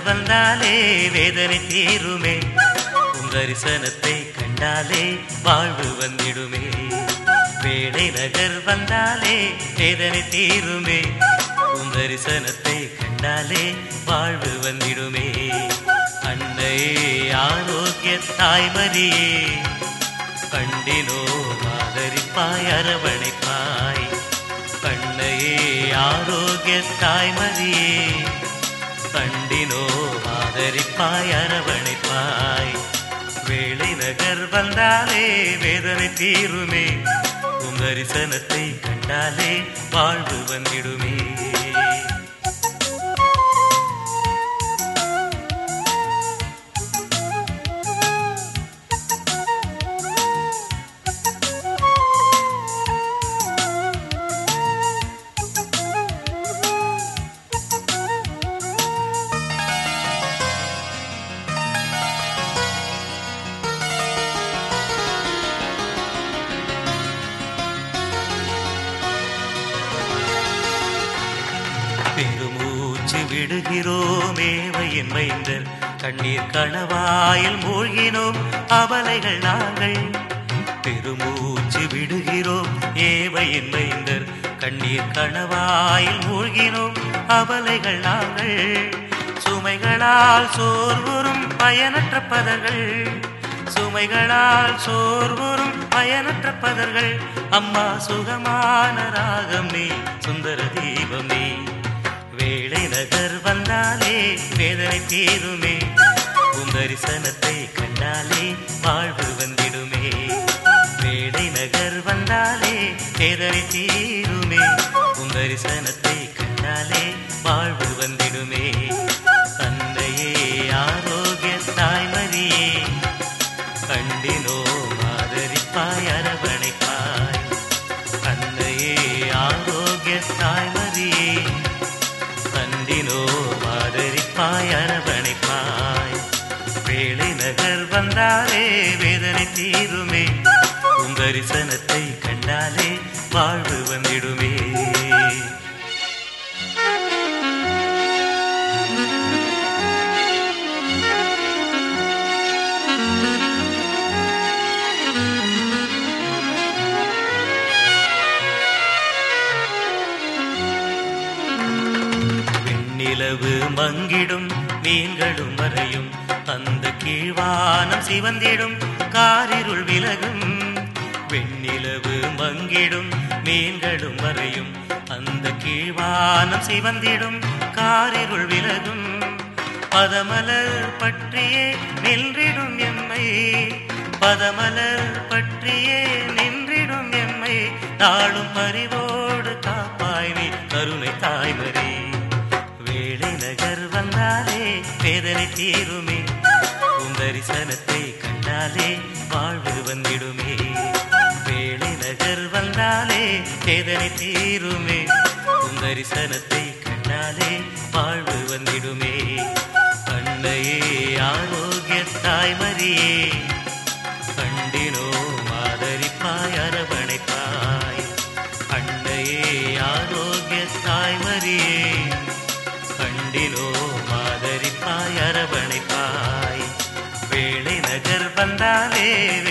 வந்தாலே வேதனை தீருமே உன் தரிசனத்தை கண்டாலே வாழ்வு வந்திடுமே வேலை நகர் வந்தாலே வேதனை தீருமே உன் தரிசனத்தை கண்டாலே வாழ்வு வந்திடுமே அன்னையே ஆரோக்கிய தாய்மதியே கண்டினோ ஆதரிப்பாய் அரவணைப்பாய் கண்ணையே ஆரோக்கிய தாய்மதியே கண்டினோ ஆதரிப்பாய் அரவணைப்பாய் வேலை நகர் வந்தாலே வேதனை தீருமே உன் தரிசனத்தை கண்டாலே வாழ்வு வந்திடுமே பெருமூச்சு விடுகிறோம் ஏவையின் மைந்தர் கண்ணீர் கணவாயில் மூழ்கினோம் அபலைகள் நாங்கள் பெருமூச்சு விடுகிறோம் ஏவையின் மைந்தர் கண்ணீர் கணவாயில் மூழ்கினோம் அபலைகள் நாங்கள் சுமைகளால் சோர்வுறும் பயனற்ற பதர்கள் சுமைகளால் சோர்வுறும் பயனற்ற பதர்கள் அம்மா சுகமான ராகம் நீ சுந்தர தீபம் நீ வேளை நகர் வந்தாலே வேதனை தீருமே உன் தரிசனத்தை கண்டாலே வாழ்வு வந்திடுமே வேளை நகர் வந்தாலே வேதனை தீருமே உன் தரிசனத்தை கண்டாலே வாழ்வு வந்திடுமே தந்தையே ஆரோக்கிய தாய்மதியே கண்டினோ ஆதரிப்பாய் அரவணைப்பாய் தந்தையே ஆரோக்கிய தாய்மதியே கண்டினோ ஆதரிப்பாய் அரவணைப்பாய் வேலை நகர் வந்தாலே வேதனை தீருமே உன் தரிசனத்தை கண்டாலே வாழ்வு வந்திடுமே வெண்ணிலவு மங்கிடும் மீன்களும் மறையும் அந்த கீழ்வானம் சிவந்திடும் காரிருள் விலகும் வெண்ணிலவு மங்கிடும் மீன்களும் மறையும் அந்த கீழ்வானம் சிவந்திடும் காரிருள் விலகும் பதமலர் பற்றியே நின்றிடும் எம்மை பதமலர் பற்றியே நின்றிடும் எம்மை நாளும் பறிவோடு காப்பாய் நீ கருணை தாய்மரே வேலை நகர் வந்தாலே வேதனை தீருமே உன் தரிசனத்தை கண்டாலே வாழ்வு வந்திடுமே வேலை நகர் வந்தாலே வேதனை தீருமே உன் தரிசனத்தை கண்டாலே வாழ்வு வந்திடுமே கண்ணையே ஆரோக்கிய தாய்மரியே கண்டினோ ஆதரிப்பாய் அரவணைப்பாய் அண்ணையே ஆரோக்கிய தாய்மரியே கண்டினோ ஆதரிப்பாய் அரவணைப்பாய் வேளை நகர் வந்தாலே